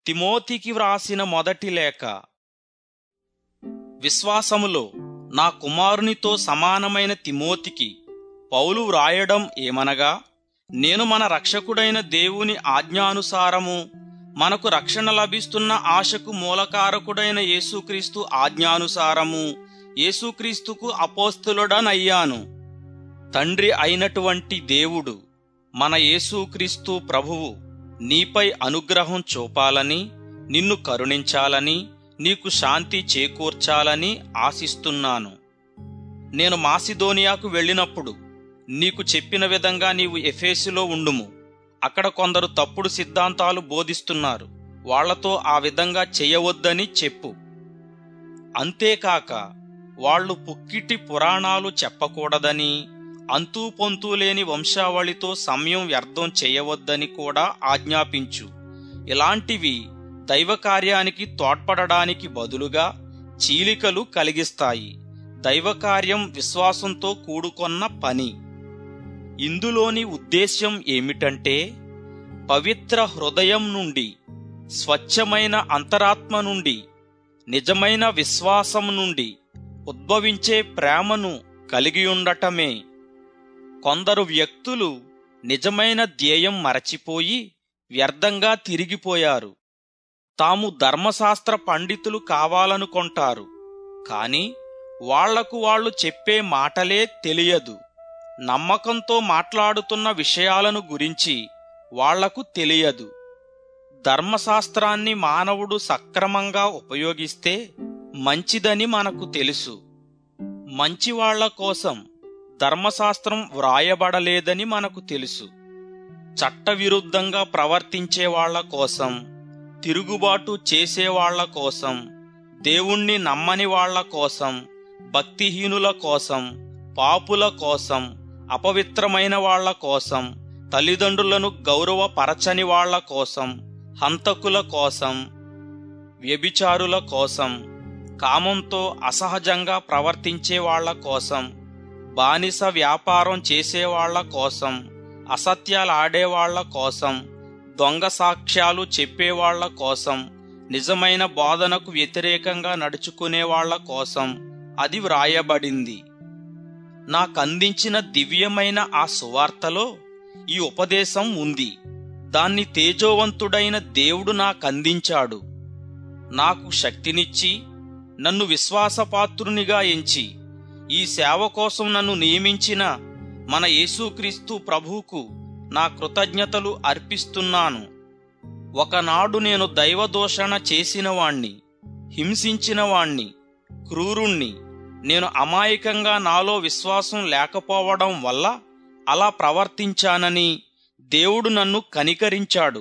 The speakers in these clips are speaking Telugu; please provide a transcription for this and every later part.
తిమోతికి వ్రాసిన మొదటి లేఖ విశ్వాసములో నా కుమారునితో సమానమైన తిమోతికి పౌలు వ్రాయడం ఏమనగా నేను మన రక్షకుడైన దేవుని ఆజ్ఞానుసారము మనకు రక్షణ లభిస్తున్న ఆశకు మూలకారకుడైన యేసుక్రీస్తు ఆజ్ఞానుసారము యేసుక్రీస్తుకు అపోస్తులుడనయ్యాను తండ్రి అయినటువంటి దేవుడు మన యేసుక్రీస్తు ప్రభువు నీపై అనుగ్రహం చూపాలని నిన్ను కరుణించాలని నీకు శాంతి చేకూర్చాలని ఆశిస్తున్నాను నేను మాసిదోనియాకు వెళ్ళినప్పుడు నీకు చెప్పిన విధంగా నీవు ఎఫేసులో ఉండుము అక్కడ కొందరు తప్పుడు సిద్ధాంతాలు బోధిస్తున్నారు వాళ్లతో ఆ విధంగా చెయ్యవద్దని చెప్పు అంతేకాక వాళ్ళు పుక్కిటి పురాణాలు చెప్పకూడదని అంతూ పొంతూ లేని వంశావళితో సమయం వ్యర్థం చేయవద్దని కూడా ఆజ్ఞాపించు ఇలాంటివి దైవ కార్యానికి తోడ్పడడానికి బదులుగా చీలికలు కలిగిస్తాయి దైవ కార్యం విశ్వాసంతో కూడుకొన్న పని ఇందులోని ఉద్దేశ్యం ఏమిటంటే పవిత్ర హృదయం నుండి స్వచ్ఛమైన అంతరాత్మ నుండి నిజమైన విశ్వాసం నుండి ఉద్భవించే ప్రేమను కలిగి ఉండటమే కొందరు వ్యక్తులు నిజమైన ధ్యేయం మరచిపోయి వ్యర్థంగా తిరిగిపోయారు తాము ధర్మశాస్త్ర పండితులు కావాలనుకొంటారు కాని వాళ్లకు వాళ్ళు చెప్పే మాటలే తెలియదు నమ్మకంతో మాట్లాడుతున్న విషయాలను గురించి వాళ్లకు తెలియదు ధర్మశాస్త్రాన్ని మానవుడు సక్రమంగా ఉపయోగిస్తే మంచిదని మనకు తెలుసు మంచివాళ్ల కోసం ధర్మశాస్త్రం వ్రాయబడలేదని మనకు తెలుసు చట్టవిరుద్ధంగా ప్రవర్తించే వాళ్ల కోసం తిరుగుబాటు చేసేవాళ్ల కోసం దేవుణ్ణి నమ్మని వాళ్ల కోసం భక్తిహీనుల కోసం పాపుల కోసం అపవిత్రమైన వాళ్ల కోసం తల్లిదండ్రులను గౌరవపరచని వాళ్ల కోసం హంతకుల కోసం వ్యభిచారుల కోసం కామంతో అసహజంగా ప్రవర్తించే వాళ్ల కోసం బానిస వ్యాపారం చేసేవాళ్ల కోసం అసత్యాలాడేవాళ్ల కోసం దొంగ సాక్ష్యాలు చెప్పేవాళ్ల కోసం నిజమైన బోధనకు వ్యతిరేకంగా నడుచుకునే వాళ్ల కోసం అది వ్రాయబడింది నాకందించిన దివ్యమైన ఆ సువార్తలో ఈ ఉపదేశం ఉంది దాన్ని తేజోవంతుడైన దేవుడు నాకందించాడు నాకు శక్తినిచ్చి నన్ను విశ్వాసపాత్రునిగా ఎంచి ఈ సేవ కోసం నన్ను నియమించిన మన యేసుక్రీస్తు ప్రభువుకు నా కృతజ్ఞతలు అర్పిస్తున్నాను ఒకనాడు నేను దైవదోషణ చేసినవాణ్ణి హింసించినవాణ్ణి క్రూరుణ్ణి నేను అమాయకంగా నాలో విశ్వాసం లేకపోవడం వల్ల అలా ప్రవర్తించానని దేవుడు నన్ను కనికరించాడు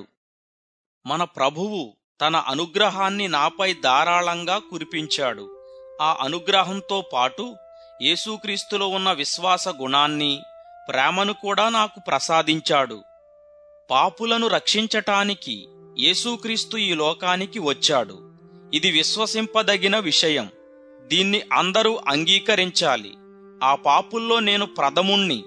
మన ప్రభువు తన అనుగ్రహాన్ని నాపై ధారాళంగా కురిపించాడు ఆ అనుగ్రహంతో పాటు యేసుక్రీస్తులో ఉన్న విశ్వాస గుణాన్ని ప్రేమను కూడా నాకు ప్రసాదించాడు పాపులను రక్షించటానికి యేసుక్రీస్తు ఈ లోకానికి వచ్చాడు ఇది విశ్వసింపదగిన విషయం దీన్ని అందరూ అంగీకరించాలి ఆ పాపుల్లో నేను ప్రథముణ్ణి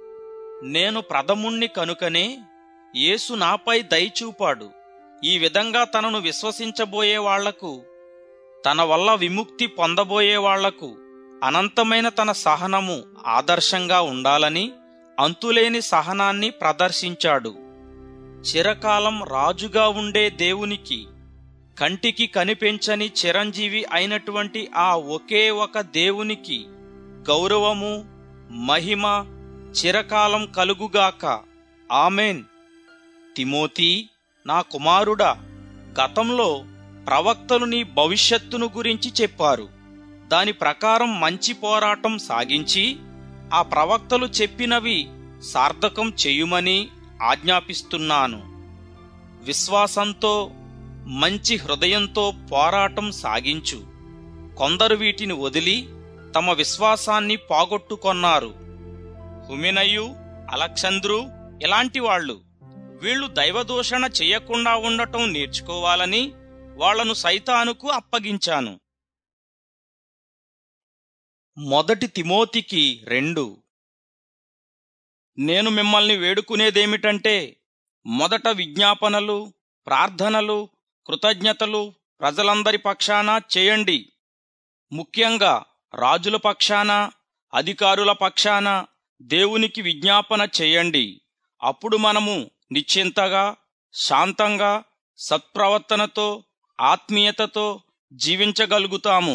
నేను ప్రథముణ్ణి కనుకనే యేసు నాపై దయచూపాడు ఈ విధంగా తనను విశ్వసించబోయే వాళ్లకు తన వల్ల విముక్తి పొందబోయే వాళ్లకు అనంతమైన తన సహనము ఆదర్శంగా ఉండాలని అంతులేని సహనాన్ని ప్రదర్శించాడు చిరకాలం రాజుగా ఉండే దేవునికి కంటికి కనిపించని చిరంజీవి అయినటువంటి ఆ ఒకే ఒక దేవునికి గౌరవము మహిమ చిరకాలం కలుగుగాక ఆమెన్ తిమోతి నా కుమారుడా గతంలో ప్రవక్తలు నీ భవిష్యత్తును గురించి చెప్పారు దాని ప్రకారం మంచి పోరాటం సాగించి ఆ ప్రవక్తలు చెప్పినవి సార్థకం చేయుమని ఆజ్ఞాపిస్తున్నాను విశ్వాసంతో మంచి హృదయంతో పోరాటం సాగించు కొందరు వీటిని వదిలి తమ విశ్వాసాన్ని పోగొట్టుకొన్నారు హుమినయు అలక్సంద్రు ఇలాంటి వాళ్ళు వీళ్ళు దైవదూషణ చెయ్యకుండా ఉండటం నేర్చుకోవాలని వాళ్లను సైతానుకు అప్పగించాను మొదటి తిమోతికి రెండు నేను మిమ్మల్ని వేడుకునేదేమిటంటే మొదట విజ్ఞాపనలు ప్రార్థనలు కృతజ్ఞతలు ప్రజలందరి పక్షాన చేయండి ముఖ్యంగా రాజుల పక్షాన అధికారుల పక్షాన దేవునికి విజ్ఞాపన చేయండి అప్పుడు మనము నిశ్చింతగా శాంతంగా సత్ప్రవర్తనతో ఆత్మీయతతో జీవించగలుగుతాము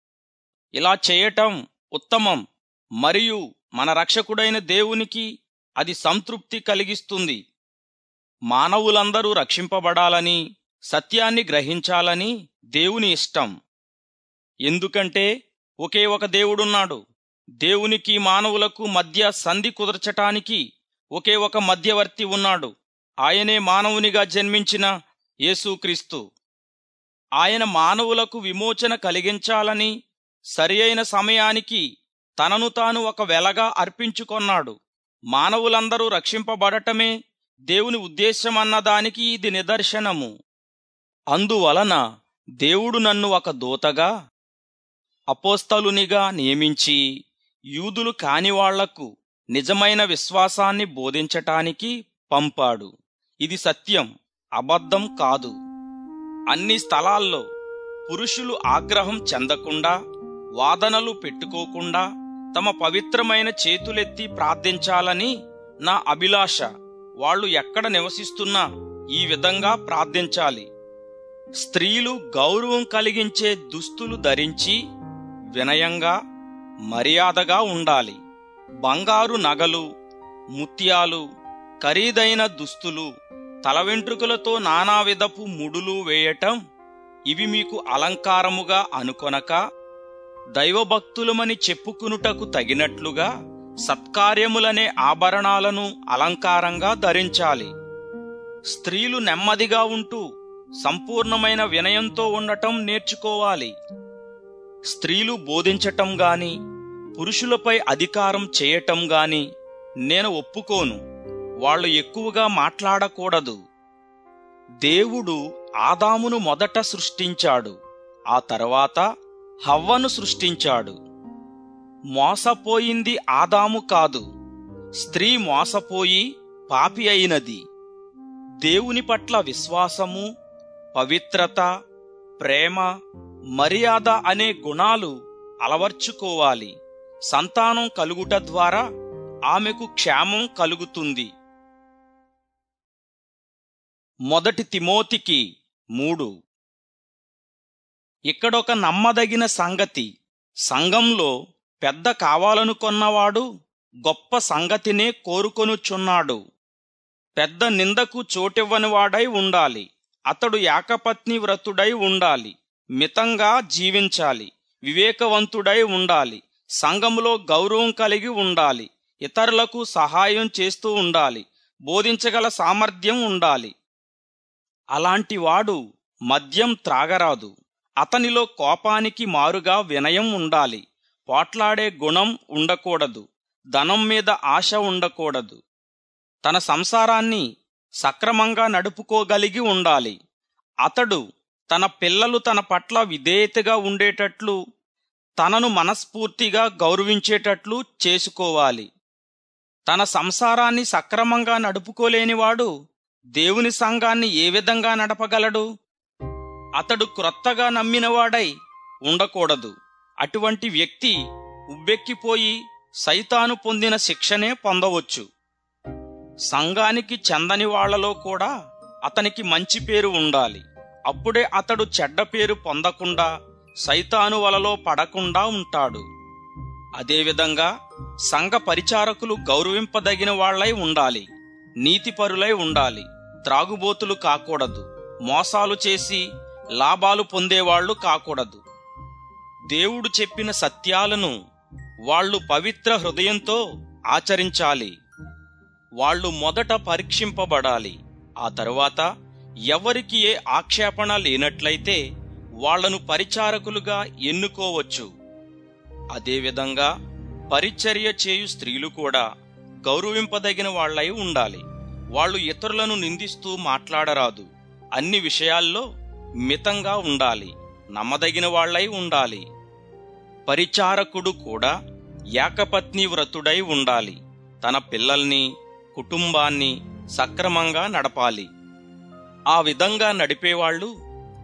ఇలా చేయటం ఉత్తమం మరియు మన రక్షకుడైన దేవునికి అది సంతృప్తి కలిగిస్తుంది మానవులందరూ రక్షింపబడాలని సత్యాన్ని గ్రహించాలని దేవుని ఇష్టం ఎందుకంటే ఒకే ఒక దేవుడున్నాడు దేవునికి మానవులకు మధ్య సంధి కుదర్చటానికి ఒకే ఒక మధ్యవర్తి ఉన్నాడు ఆయనే మానవునిగా జన్మించిన యేసుక్రీస్తు ఆయన మానవులకు విమోచన కలిగించాలని సరియైన సమయానికి తనను తాను ఒక వెలగా అర్పించుకొన్నాడు మానవులందరూ రక్షింపబడటమే దేవుని ఉద్దేశమన్నదానికి ఇది నిదర్శనము అందువలన దేవుడు నన్ను ఒక దూతగా అపోస్తలునిగా నియమించి యూదులు కానివాళ్లకు నిజమైన విశ్వాసాన్ని బోధించటానికి పంపాడు ఇది సత్యం అబద్ధం కాదు అన్ని స్థలాల్లో పురుషులు ఆగ్రహం చెందకుండా వాదనలు పెట్టుకోకుండా తమ పవిత్రమైన చేతులెత్తి ప్రార్థించాలని నా అభిలాష వాళ్ళు ఎక్కడ నివసిస్తున్నా ఈ విధంగా ప్రార్థించాలి స్త్రీలు గౌరవం కలిగించే దుస్తులు ధరించి వినయంగా మర్యాదగా ఉండాలి బంగారు నగలు ముత్యాలు ఖరీదైన దుస్తులు తల వెంట్రుకలతో నానావిధపు ముడులు వేయటం ఇవి మీకు అలంకారముగా అనుకొనక దైవభక్తులమని చెప్పుకునుటకు తగినట్లుగా సత్కార్యములనే ఆభరణాలను అలంకారంగా ధరించాలి స్త్రీలు నెమ్మదిగా ఉంటూ సంపూర్ణమైన వినయంతో ఉండటం నేర్చుకోవాలి స్త్రీలు బోధించటం గాని పురుషులపై అధికారం చేయటం గాని నేను ఒప్పుకోను వాళ్ళు ఎక్కువగా మాట్లాడకూడదు దేవుడు ఆదామును మొదట సృష్టించాడు ఆ తర్వాత హవ్వను సృష్టించాడు మోసపోయింది ఆదాము కాదు స్త్రీ మోసపోయి పాపి అయినది దేవుని పట్ల విశ్వాసము పవిత్రత ప్రేమ మర్యాద అనే గుణాలు అలవర్చుకోవాలి సంతానం కలుగుట ద్వారా ఆమెకు క్షేమం కలుగుతుంది మొదటి తిమోతికి మూడు ఇక్కడొక నమ్మదగిన సంగతి సంఘంలో పెద్ద కావాలనుకొన్నవాడు గొప్ప సంగతినే కోరుకొనుచున్నాడు పెద్ద నిందకు చోటివ్వని వాడై ఉండాలి అతడు ఏకపత్ని వ్రతుడై ఉండాలి మితంగా జీవించాలి వివేకవంతుడై ఉండాలి సంఘములో గౌరవం కలిగి ఉండాలి ఇతరులకు సహాయం చేస్తూ ఉండాలి బోధించగల సామర్థ్యం ఉండాలి అలాంటి వాడు మద్యం త్రాగరాదు అతనిలో కోపానికి మారుగా వినయం ఉండాలి పోట్లాడే గుణం ఉండకూడదు ధనం మీద ఆశ ఉండకూడదు తన సంసారాన్ని సక్రమంగా నడుపుకోగలిగి ఉండాలి అతడు తన పిల్లలు తన పట్ల విధేయతగా ఉండేటట్లు తనను మనస్ఫూర్తిగా గౌరవించేటట్లు చేసుకోవాలి తన సంసారాన్ని సక్రమంగా నడుపుకోలేనివాడు దేవుని సంఘాన్ని ఏ విధంగా నడపగలడు అతడు క్రొత్తగా నమ్మినవాడై ఉండకూడదు అటువంటి వ్యక్తి ఉబ్బెక్కిపోయి సైతాను పొందిన శిక్షనే పొందవచ్చు సంఘానికి చెందని వాళ్లలో కూడా అతనికి మంచి పేరు ఉండాలి అప్పుడే అతడు చెడ్డ పేరు పొందకుండా సైతాను వలలో పడకుండా ఉంటాడు అదేవిధంగా సంఘ పరిచారకులు గౌరవింపదగిన వాళ్లై ఉండాలి నీతిపరులై ఉండాలి త్రాగుబోతులు కాకూడదు మోసాలు చేసి లాభాలు పొందేవాళ్లు కాకూడదు దేవుడు చెప్పిన సత్యాలను వాళ్ళు పవిత్ర హృదయంతో ఆచరించాలి వాళ్ళు మొదట పరీక్షింపబడాలి ఆ తరువాత ఎవరికి ఏ ఆక్షేపణ లేనట్లయితే వాళ్లను పరిచారకులుగా ఎన్నుకోవచ్చు అదేవిధంగా పరిచర్య చేయు స్త్రీలు కూడా గౌరవింపదగిన వాళ్లై ఉండాలి వాళ్ళు ఇతరులను నిందిస్తూ మాట్లాడరాదు అన్ని విషయాల్లో మితంగా ఉండాలి నమ్మదగిన వాళ్లై ఉండాలి పరిచారకుడు కూడా ఏకపత్ని వ్రతుడై ఉండాలి తన పిల్లల్ని కుటుంబాన్ని సక్రమంగా నడపాలి ఆ విధంగా నడిపేవాళ్లు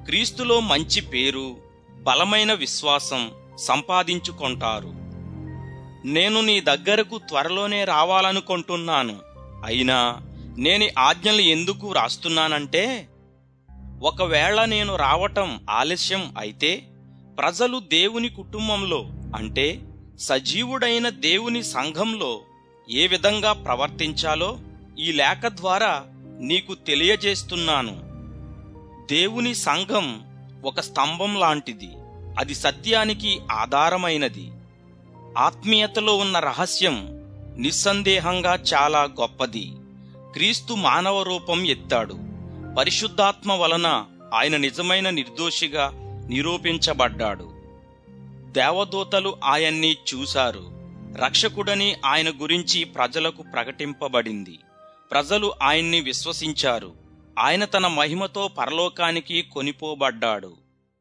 క్రీస్తులో మంచి పేరు బలమైన విశ్వాసం సంపాదించుకొంటారు నేను నీ దగ్గరకు త్వరలోనే రావాలనుకుంటున్నాను అయినా నేను ఈ ఆజ్ఞలు ఎందుకు రాస్తున్నానంటే ఒకవేళ నేను రావటం ఆలస్యం అయితే ప్రజలు దేవుని కుటుంబంలో అంటే సజీవుడైన దేవుని సంఘంలో ఏ విధంగా ప్రవర్తించాలో ఈ లేఖ ద్వారా నీకు తెలియజేస్తున్నాను దేవుని సంఘం ఒక స్తంభం లాంటిది అది సత్యానికి ఆధారమైనది ఆత్మీయతలో ఉన్న రహస్యం నిస్సందేహంగా చాలా గొప్పది క్రీస్తు మానవ రూపం ఎత్తాడు పరిశుద్ధాత్మ వలన ఆయన నిజమైన నిర్దోషిగా నిరూపించబడ్డాడు దేవదూతలు ఆయన్ని చూశారు రక్షకుడని ఆయన గురించి ప్రజలకు ప్రకటింపబడింది ప్రజలు ఆయన్ని విశ్వసించారు ఆయన తన మహిమతో పరలోకానికి కొనిపోబడ్డాడు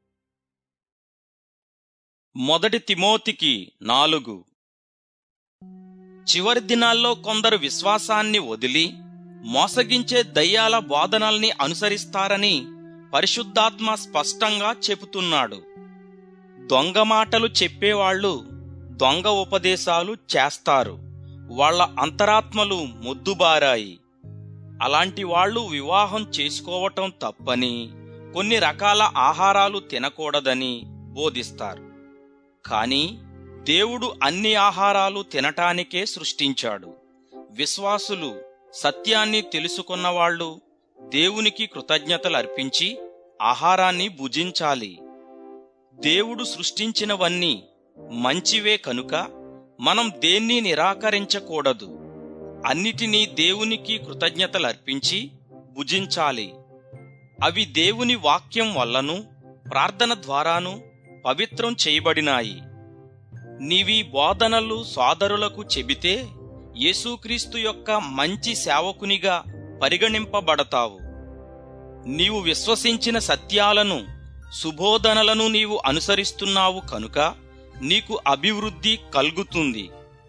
మొదటి తిమోతికి నాలుగు చివరి దినాల్లో కొందరు విశ్వాసాన్ని వదిలి మోసగించే దయ్యాల బోధనల్ని అనుసరిస్తారని పరిశుద్ధాత్మ స్పష్టంగా చెబుతున్నాడు దొంగ మాటలు చెప్పేవాళ్ళు దొంగ ఉపదేశాలు చేస్తారు వాళ్ళ అంతరాత్మలు మొద్దుబారాయి అలాంటి వాళ్ళు వివాహం చేసుకోవటం తప్పని కొన్ని రకాల ఆహారాలు తినకూడదని బోధిస్తారు కానీ దేవుడు అన్ని ఆహారాలు తినటానికే సృష్టించాడు విశ్వాసులు సత్యాన్ని తెలుసుకున్నవాళ్ళు దేవునికి కృతజ్ఞతలు అర్పించి ఆహారాన్ని భుజించాలి దేవుడు సృష్టించినవన్నీ మంచివే కనుక మనం దేన్ని నిరాకరించకూడదు అన్నిటినీ దేవునికి కృతజ్ఞతలు అర్పించి భుజించాలి అవి దేవుని వాక్యం వల్లను ప్రార్థన ద్వారాను పవిత్రం చేయబడినాయి నీవి బోధనలు సోదరులకు చెబితే యేసుక్రీస్తు యొక్క మంచి సేవకునిగా పరిగణింపబడతావు నీవు విశ్వసించిన సత్యాలను సుబోధనలను నీవు అనుసరిస్తున్నావు కనుక నీకు అభివృద్ధి కలుగుతుంది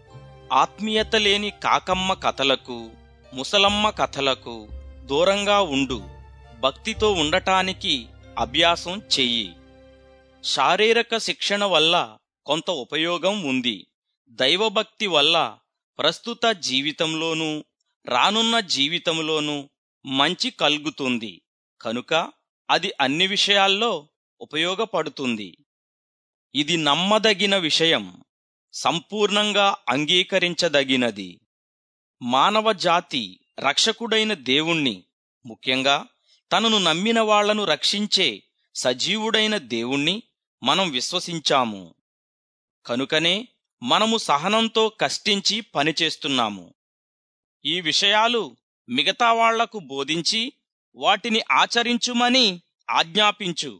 ఆత్మీయత లేని కాకమ్మ కథలకు ముసలమ్మ కథలకు దూరంగా ఉండు భక్తితో ఉండటానికి అభ్యాసం చెయ్యి శారీరక శిక్షణ వల్ల కొంత ఉపయోగం ఉంది దైవభక్తి వల్ల ప్రస్తుత జీవితంలోనూ రానున్న జీవితంలోనూ మంచి కలుగుతుంది కనుక అది అన్ని విషయాల్లో ఉపయోగపడుతుంది ఇది నమ్మదగిన విషయం సంపూర్ణంగా అంగీకరించదగినది మానవ జాతి రక్షకుడైన దేవుణ్ణి ముఖ్యంగా తనను నమ్మిన వాళ్లను రక్షించే సజీవుడైన దేవుణ్ణి మనం విశ్వసించాము కనుకనే మనము సహనంతో కష్టించి పనిచేస్తున్నాము ఈ విషయాలు మిగతా వాళ్లకు బోధించి వాటిని ఆచరించుమని ఆజ్ఞాపించు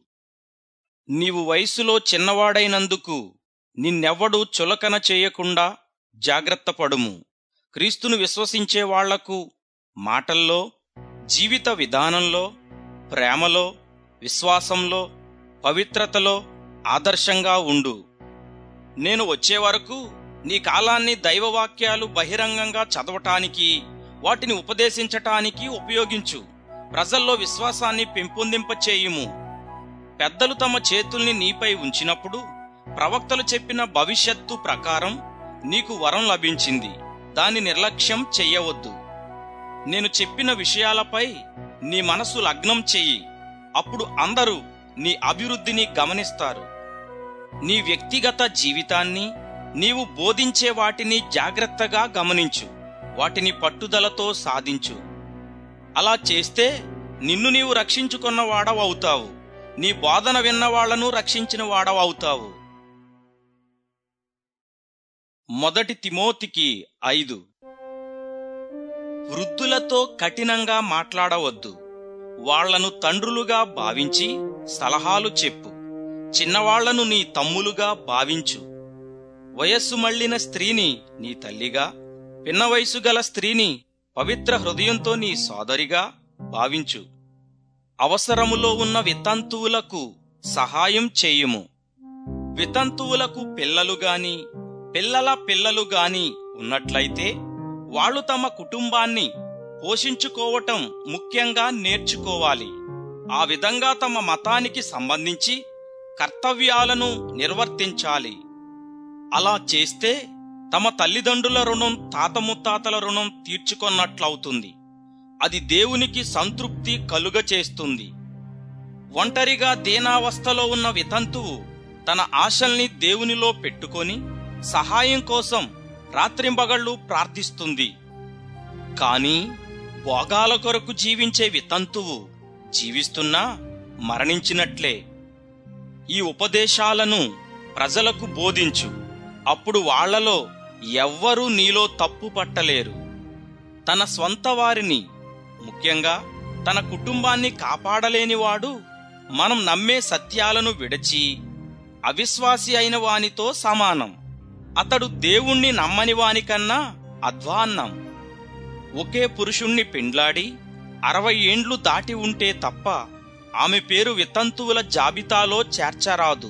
నీవు వయసులో చిన్నవాడైనందుకు నిన్నెవ్వడు చులకన చేయకుండా జాగ్రత్తపడుము క్రీస్తును విశ్వసించే వాళ్లకు మాటల్లో జీవిత విధానంలో ప్రేమలో విశ్వాసంలో పవిత్రతలో ఆదర్శంగా ఉండు నేను వచ్చే వరకు నీ కాలాన్ని దైవవాక్యాలు బహిరంగంగా చదవటానికి వాటిని ఉపదేశించటానికి ఉపయోగించు ప్రజల్లో విశ్వాసాన్ని పెంపొందింపచేయుము పెద్దలు తమ చేతుల్ని నీపై ఉంచినప్పుడు ప్రవక్తలు చెప్పిన భవిష్యత్తు ప్రకారం నీకు వరం లభించింది దాని నిర్లక్ష్యం చెయ్యవద్దు నేను చెప్పిన విషయాలపై నీ మనసు లగ్నం చెయ్యి అప్పుడు అందరూ నీ అభివృద్ధిని గమనిస్తారు నీ వ్యక్తిగత జీవితాన్ని నీవు బోధించే వాటిని జాగ్రత్తగా గమనించు వాటిని పట్టుదలతో సాధించు అలా చేస్తే నిన్ను నీవు రక్షించుకున్న వాడవవుతావు నీ బోధన విన్న వాళ్లను రక్షించిన వాడవవుతావు మొదటి తిమోతికి ఐదు వృద్ధులతో కఠినంగా మాట్లాడవద్దు వాళ్లను తండ్రులుగా భావించి సలహాలు చెప్పు చిన్నవాళ్లను నీ తమ్ములుగా భావించు వయస్సు మళ్లిన స్త్రీని నీ తల్లిగా పిన్న వయసు గల స్త్రీని పవిత్ర హృదయంతో నీ సోదరిగా భావించు అవసరములో ఉన్న వితంతువులకు సహాయం చేయుము వితంతువులకు పిల్లలు గాని పిల్లల పిల్లలు గాని ఉన్నట్లయితే వాళ్ళు తమ కుటుంబాన్ని పోషించుకోవటం ముఖ్యంగా నేర్చుకోవాలి ఆ విధంగా తమ మతానికి సంబంధించి కర్తవ్యాలను నిర్వర్తించాలి అలా చేస్తే తమ తల్లిదండ్రుల రుణం తాత ముత్తాతల రుణం తీర్చుకొన్నట్లవుతుంది అది దేవునికి సంతృప్తి కలుగ చేస్తుంది ఒంటరిగా దీనావస్థలో ఉన్న వితంతువు తన ఆశల్ని దేవునిలో పెట్టుకొని సహాయం కోసం రాత్రింబగళ్ళు ప్రార్థిస్తుంది కాని భోగాల కొరకు జీవించే వితంతువు జీవిస్తున్నా మరణించినట్లే ఈ ఉపదేశాలను ప్రజలకు బోధించు అప్పుడు వాళ్లలో ఎవ్వరూ నీలో తప్పు పట్టలేరు తన స్వంత వారిని ముఖ్యంగా తన కుటుంబాన్ని కాపాడలేనివాడు మనం నమ్మే సత్యాలను విడచి అవిశ్వాసి అయిన వానితో సమానం అతడు దేవుణ్ణి నమ్మని వానికన్నా అధ్వాన్నం ఒకే పురుషుణ్ణి పెండ్లాడి అరవై ఏండ్లు దాటి ఉంటే తప్ప ఆమె పేరు వితంతువుల జాబితాలో చేర్చరాదు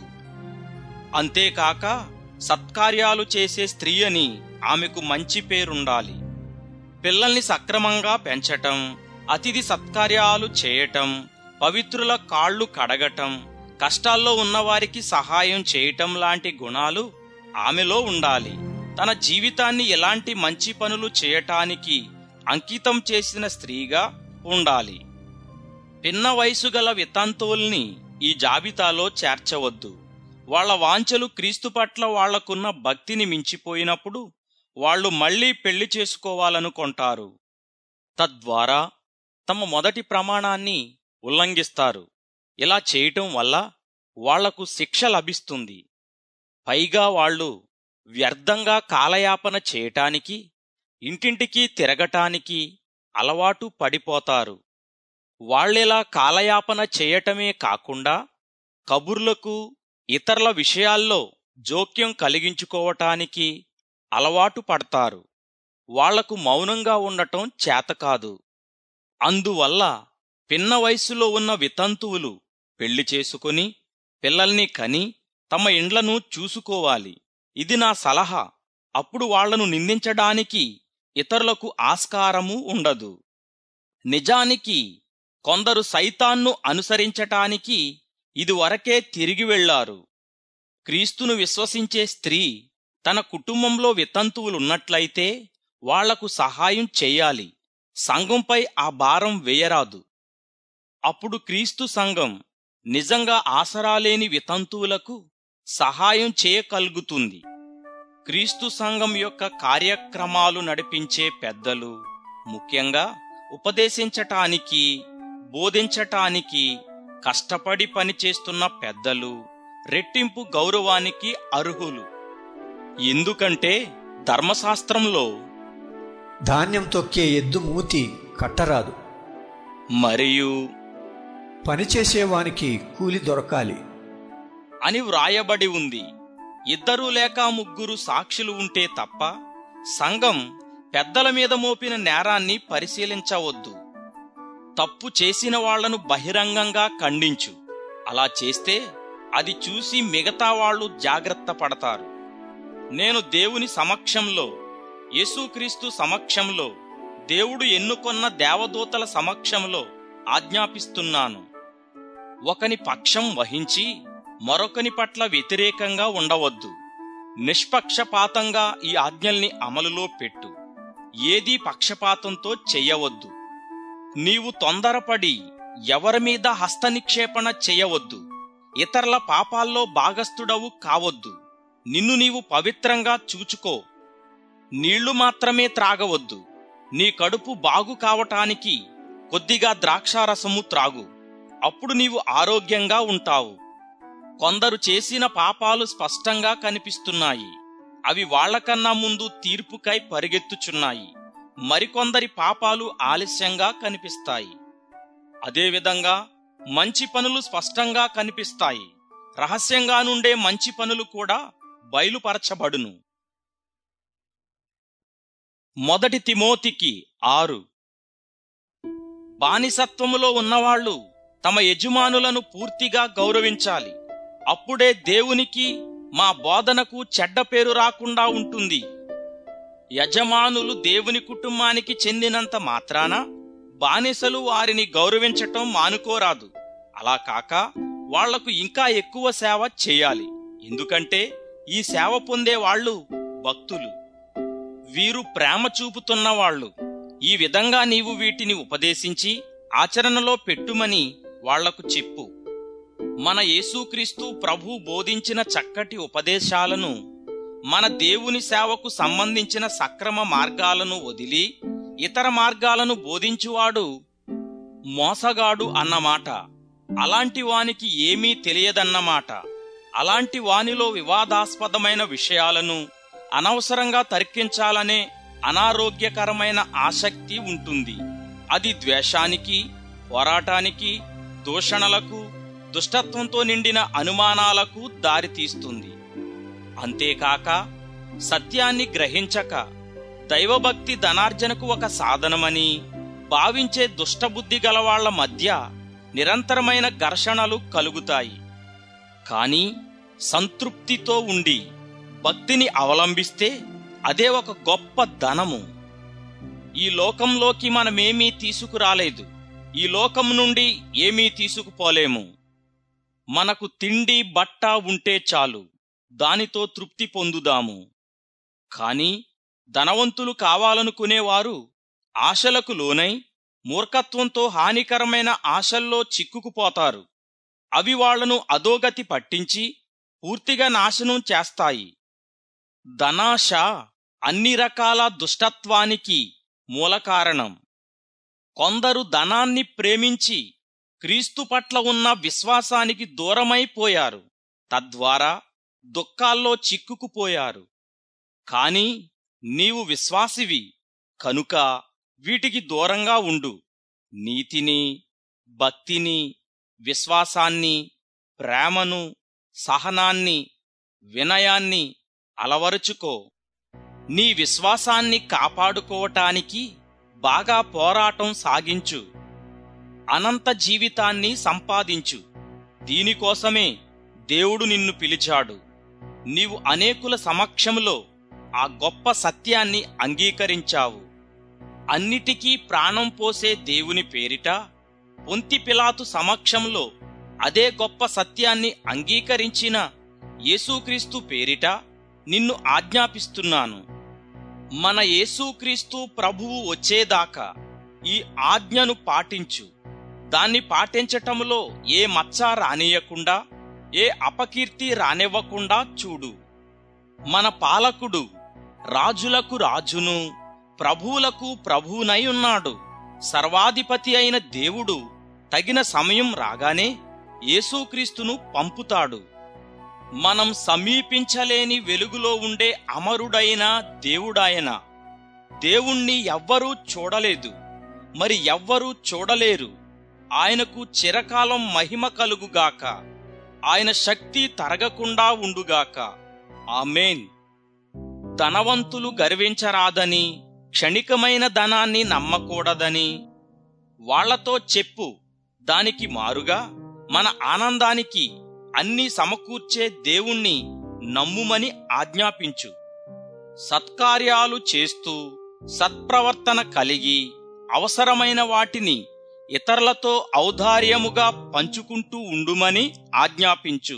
అంతేకాక సత్కార్యాలు చేసే స్త్రీ అని ఆమెకు మంచి పేరుండాలి పిల్లల్ని సక్రమంగా పెంచటం అతిథి సత్కార్యాలు చేయటం పవిత్రుల కాళ్ళు కడగటం కష్టాల్లో ఉన్నవారికి సహాయం చేయటం లాంటి గుణాలు ఆమెలో ఉండాలి తన జీవితాన్ని ఎలాంటి మంచి పనులు చేయటానికి అంకితం చేసిన స్త్రీగా ఉండాలి పిన్న వయసు గల వితంతువుల్ని ఈ జాబితాలో చేర్చవద్దు వాళ్ళ వాంఛలు క్రీస్తు పట్ల వాళ్లకున్న భక్తిని మించిపోయినప్పుడు వాళ్ళు మళ్లీ పెళ్లి చేసుకోవాలనుకుంటారు తద్వారా తమ మొదటి ప్రమాణాన్ని ఉల్లంఘిస్తారు ఇలా చేయటం వల్ల వాళ్లకు శిక్ష లభిస్తుంది పైగా వాళ్ళు వ్యర్థంగా కాలయాపన చేయటానికి ఇంటింటికి తిరగటానికి అలవాటు పడిపోతారు వాళ్ళెలా కాలయాపన చేయటమే కాకుండా కబుర్లకు ఇతరుల విషయాల్లో జోక్యం కలిగించుకోవటానికి అలవాటు పడతారు వాళ్లకు మౌనంగా ఉండటం చేతకాదు అందువల్ల పిన్న వయసులో ఉన్న వితంతువులు పెళ్లి చేసుకుని పిల్లల్ని కని తమ ఇండ్లను చూసుకోవాలి ఇది నా సలహా అప్పుడు వాళ్లను నిందించడానికి ఇతరులకు ఆస్కారము ఉండదు నిజానికి కొందరు సైతాన్ను అనుసరించటానికి ఇదివరకే తిరిగి వెళ్లారు క్రీస్తును విశ్వసించే స్త్రీ తన కుటుంబంలో వితంతువులున్నట్లయితే వాళ్లకు సహాయం చెయ్యాలి సంఘంపై ఆ భారం వేయరాదు అప్పుడు క్రీస్తు సంఘం నిజంగా ఆసరాలేని వితంతువులకు సహాయం చేయగలుగుతుంది క్రీస్తు సంఘం యొక్క కార్యక్రమాలు నడిపించే పెద్దలు ముఖ్యంగా ఉపదేశించటానికి బోధించటానికి కష్టపడి పనిచేస్తున్న పెద్దలు రెట్టింపు గౌరవానికి అర్హులు ఎందుకంటే ధర్మశాస్త్రంలో ధాన్యం తొక్కే ఎద్దు మూతి కట్టరాదు మరియు పనిచేసేవానికి కూలి దొరకాలి అని వ్రాయబడి ఉంది ఇద్దరు లేక ముగ్గురు సాక్షులు ఉంటే తప్ప సంఘం పెద్దల మీద మోపిన నేరాన్ని పరిశీలించవద్దు తప్పు చేసిన వాళ్లను బహిరంగంగా ఖండించు అలా చేస్తే అది చూసి మిగతా వాళ్ళు జాగ్రత్త పడతారు నేను దేవుని సమక్షంలో యేసుక్రీస్తు సమక్షంలో దేవుడు ఎన్నుకొన్న దేవదూతల సమక్షంలో ఆజ్ఞాపిస్తున్నాను ఒకని పక్షం వహించి మరొకని పట్ల వ్యతిరేకంగా ఉండవద్దు నిష్పక్షపాతంగా ఈ ఆజ్ఞల్ని అమలులో పెట్టు ఏదీ పక్షపాతంతో చెయ్యవద్దు నీవు తొందరపడి ఎవరి మీద హస్తనిక్షేపణ చెయ్యవద్దు ఇతరుల పాపాల్లో భాగస్థుడవు కావద్దు నిన్ను నీవు పవిత్రంగా చూచుకో నీళ్లు మాత్రమే త్రాగవద్దు నీ కడుపు బాగు కావటానికి కొద్దిగా ద్రాక్షారసము త్రాగు అప్పుడు నీవు ఆరోగ్యంగా ఉంటావు కొందరు చేసిన పాపాలు స్పష్టంగా కనిపిస్తున్నాయి అవి వాళ్లకన్నా ముందు తీర్పుకై పరిగెత్తుచున్నాయి మరికొందరి పాపాలు ఆలస్యంగా కనిపిస్తాయి అదేవిధంగా మంచి పనులు స్పష్టంగా కనిపిస్తాయి రహస్యంగా నుండే మంచి పనులు కూడా బయలుపరచబడును మొదటి తిమోతికి ఆరు బానిసత్వములో ఉన్నవాళ్లు తమ యజమానులను పూర్తిగా గౌరవించాలి అప్పుడే దేవునికి మా బోధనకు చెడ్డ పేరు రాకుండా ఉంటుంది యజమానులు దేవుని కుటుంబానికి చెందినంత మాత్రాన బానిసలు వారిని గౌరవించటం మానుకోరాదు అలా కాక వాళ్లకు ఇంకా ఎక్కువ సేవ చేయాలి ఎందుకంటే ఈ సేవ పొందే వాళ్ళు భక్తులు వీరు ప్రేమ చూపుతున్న వాళ్ళు ఈ విధంగా నీవు వీటిని ఉపదేశించి ఆచరణలో పెట్టుమని వాళ్లకు చెప్పు మన యేసుక్రీస్తు ప్రభు బోధించిన చక్కటి ఉపదేశాలను మన దేవుని సేవకు సంబంధించిన సక్రమ మార్గాలను వదిలి ఇతర మార్గాలను బోధించువాడు మోసగాడు అన్నమాట అలాంటి వానికి ఏమీ తెలియదన్నమాట అలాంటి వానిలో వివాదాస్పదమైన విషయాలను అనవసరంగా తర్కించాలనే అనారోగ్యకరమైన ఆసక్తి ఉంటుంది అది ద్వేషానికి పోరాటానికి దూషణలకు దుష్టత్వంతో నిండిన అనుమానాలకు దారితీస్తుంది అంతేకాక సత్యాన్ని గ్రహించక దైవభక్తి ధనార్జనకు ఒక సాధనమని భావించే దుష్టబుద్ధి గలవాళ్ల మధ్య నిరంతరమైన ఘర్షణలు కలుగుతాయి కాని సంతృప్తితో ఉండి భక్తిని అవలంబిస్తే అదే ఒక గొప్ప ధనము ఈ లోకంలోకి మనమేమీ తీసుకురాలేదు ఈ లోకం నుండి ఏమీ తీసుకుపోలేము మనకు తిండి బట్ట ఉంటే చాలు దానితో తృప్తి పొందుదాము కాని ధనవంతులు కావాలనుకునేవారు ఆశలకు లోనై మూర్ఖత్వంతో హానికరమైన ఆశల్లో చిక్కుకుపోతారు అవి వాళ్లను అధోగతి పట్టించి పూర్తిగా నాశనం చేస్తాయి ధనాశ అన్ని రకాల దుష్టత్వానికి మూలకారణం కొందరు ధనాన్ని ప్రేమించి క్రీస్తు పట్ల ఉన్న విశ్వాసానికి దూరమైపోయారు తద్వారా దుఃఖాల్లో చిక్కుకుపోయారు కాని నీవు విశ్వాసివి కనుక వీటికి దూరంగా ఉండు నీతిని భక్తిని విశ్వాసాన్ని ప్రేమను సహనాన్ని వినయాన్ని అలవరుచుకో నీ విశ్వాసాన్ని కాపాడుకోవటానికి బాగా పోరాటం సాగించు అనంత జీవితాన్ని సంపాదించు దీనికోసమే దేవుడు నిన్ను పిలిచాడు నీవు అనేకుల సమక్షంలో ఆ గొప్ప సత్యాన్ని అంగీకరించావు అన్నిటికీ ప్రాణం పోసే దేవుని పేరిట పొంతి పిలాతు సమక్షంలో అదే గొప్ప సత్యాన్ని అంగీకరించిన యేసుక్రీస్తు పేరిట నిన్ను ఆజ్ఞాపిస్తున్నాను మన యేసుక్రీస్తు ప్రభువు వచ్చేదాకా ఈ ఆజ్ఞను పాటించు దాన్ని పాటించటంలో ఏ మచ్చ రానియకుండా ఏ అపకీర్తి రానివ్వకుండా చూడు మన పాలకుడు రాజులకు రాజును ప్రభువులకు ప్రభువునై ఉన్నాడు సర్వాధిపతి అయిన దేవుడు తగిన సమయం రాగానే యేసుక్రీస్తును పంపుతాడు మనం సమీపించలేని వెలుగులో ఉండే అమరుడైన దేవుడాయన దేవుణ్ణి ఎవ్వరూ చూడలేదు మరి ఎవ్వరూ చూడలేరు ఆయనకు చిరకాలం మహిమ కలుగుగాక ఆయన శక్తి తరగకుండా ఉండుగాక ఆమెన్ ధనవంతులు గర్వించరాదని క్షణికమైన ధనాన్ని నమ్మకూడదని వాళ్లతో చెప్పు దానికి మారుగా మన ఆనందానికి అన్ని సమకూర్చే దేవుణ్ణి నమ్ముమని ఆజ్ఞాపించు సత్కార్యాలు చేస్తూ సత్ప్రవర్తన కలిగి అవసరమైన వాటిని ఇతరులతో ఔదార్యముగా పంచుకుంటూ ఉండుమని ఆజ్ఞాపించు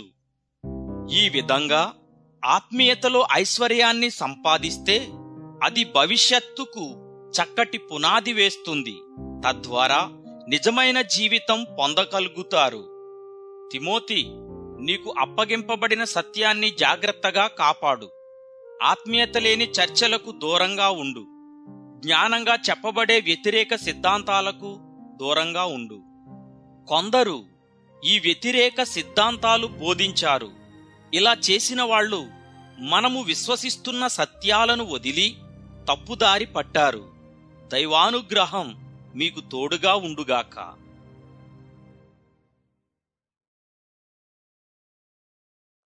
ఈ విధంగా ఆత్మీయతలో ఐశ్వర్యాన్ని సంపాదిస్తే అది భవిష్యత్తుకు చక్కటి పునాది వేస్తుంది తద్వారా నిజమైన జీవితం పొందగలుగుతారు తిమోతి నీకు అప్పగింపబడిన సత్యాన్ని జాగ్రత్తగా కాపాడు ఆత్మీయత లేని చర్చలకు దూరంగా ఉండు జ్ఞానంగా చెప్పబడే వ్యతిరేక సిద్ధాంతాలకు దూరంగా ఉండు కొందరు ఈ వ్యతిరేక సిద్ధాంతాలు బోధించారు ఇలా చేసిన వాళ్ళు మనము విశ్వసిస్తున్న సత్యాలను వదిలి తప్పుదారి పట్టారు దైవానుగ్రహం మీకు తోడుగా ఉండుగాక